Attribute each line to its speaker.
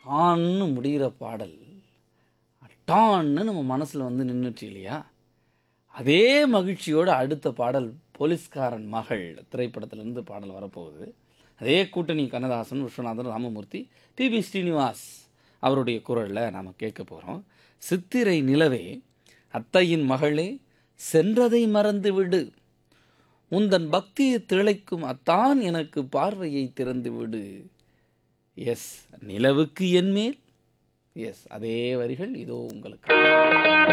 Speaker 1: டான்னு முடிகிற பாடல் டான்னு நம்ம மனசில் வந்து நின்றுச்சு இல்லையா அதே மகிழ்ச்சியோடு அடுத்த பாடல் போலீஸ்காரன் மகள் திரைப்படத்திலிருந்து பாடல் வரப்போகுது அதே கூட்டணி கண்ணதாசன் விஸ்வநாதன் ராமமூர்த்தி பிபி ஸ்ரீனிவாஸ் அவருடைய குரலில் நாம் கேட்க போகிறோம் சித்திரை நிலவே அத்தையின் மகளே சென்றதை மறந்து விடு உந்தன் பக்தியை திளைக்கும் அத்தான் எனக்கு பார்வையை திறந்து விடு எஸ் நிலவுக்கு என் மேல் எஸ் அதே வரிகள் இதோ உங்களுக்கு